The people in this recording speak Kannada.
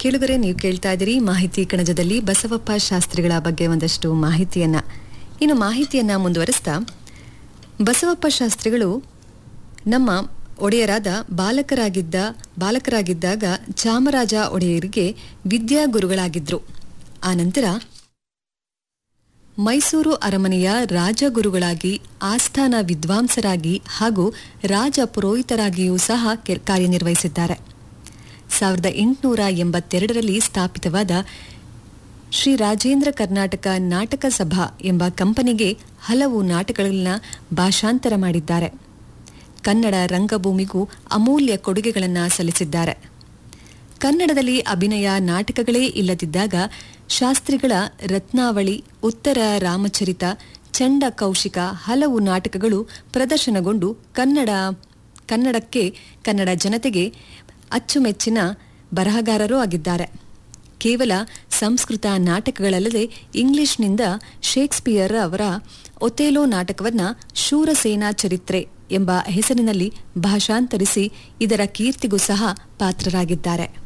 ಕೇಳುಗರೆ ನೀವು ಕೇಳ್ತಾ ಇದ್ದೀರಿ ಮಾಹಿತಿ ಕಣಜದಲ್ಲಿ ಬಸವಪ್ಪ ಶಾಸ್ತ್ರಿಗಳ ಬಗ್ಗೆ ಒಂದಷ್ಟು ಮಾಹಿತಿಯನ್ನ ಇನ್ನು ಮಾಹಿತಿಯನ್ನ ಮುಂದುವರಿಸ್ತಾ ಬಸವಪ್ಪ ಶಾಸ್ತ್ರಿಗಳು ನಮ್ಮ ಒಡೆಯರಾದ ಬಾಲಕರಾಗಿದ್ದ ಬಾಲಕರಾಗಿದ್ದಾಗ ಚಾಮರಾಜ ಒಡೆಯರಿಗೆ ವಿದ್ಯಾಗುರುಗಳಾಗಿದ್ರು ಆನಂತರ ಮೈಸೂರು ಅರಮನೆಯ ರಾಜಗುರುಗಳಾಗಿ ಆಸ್ಥಾನ ವಿದ್ವಾಂಸರಾಗಿ ಹಾಗೂ ರಾಜ ಪುರೋಹಿತರಾಗಿಯೂ ಸಹ ಕೆ- ಕಾರ್ಯನಿರ್ವಹಿಸಿದ್ದಾರೆ ಸಾವಿರದ ಎಂಟುನೂರ ಎಂಬತ್ತೆರಡರಲ್ಲಿ ಸ್ಥಾಪಿತವಾದ ಶ್ರೀ ರಾಜೇಂದ್ರ ಕರ್ನಾಟಕ ನಾಟಕ ಸಭಾ ಎಂಬ ಕಂಪನಿಗೆ ಹಲವು ನಾಟಕಗಳನ್ನ ಭಾಷಾಂತರ ಮಾಡಿದ್ದಾರೆ ಕನ್ನಡ ರಂಗಭೂಮಿಗೂ ಅಮೂಲ್ಯ ಕೊಡುಗೆಗಳನ್ನು ಸಲ್ಲಿಸಿದ್ದಾರೆ ಕನ್ನಡದಲ್ಲಿ ಅಭಿನಯ ನಾಟಕಗಳೇ ಇಲ್ಲದಿದ್ದಾಗ ಶಾಸ್ತ್ರಿಗಳ ರತ್ನಾವಳಿ ಉತ್ತರ ರಾಮಚರಿತ ಚಂಡ ಕೌಶಿಕ ಹಲವು ನಾಟಕಗಳು ಪ್ರದರ್ಶನಗೊಂಡು ಕನ್ನಡ ಕನ್ನಡಕ್ಕೆ ಕನ್ನಡ ಜನತೆಗೆ ಅಚ್ಚುಮೆಚ್ಚಿನ ಬರಹಗಾರರೂ ಆಗಿದ್ದಾರೆ ಕೇವಲ ಸಂಸ್ಕೃತ ನಾಟಕಗಳಲ್ಲದೆ ಇಂಗ್ಲಿಷ್ನಿಂದ ಶೇಕ್ಸ್ಪಿಯರ್ ಅವರ ಒತೇಲೋ ನಾಟಕವನ್ನ ಶೂರಸೇನಾ ಚರಿತ್ರೆ ಎಂಬ ಹೆಸರಿನಲ್ಲಿ ಭಾಷಾಂತರಿಸಿ ಇದರ ಕೀರ್ತಿಗೂ ಸಹ ಪಾತ್ರರಾಗಿದ್ದಾರೆ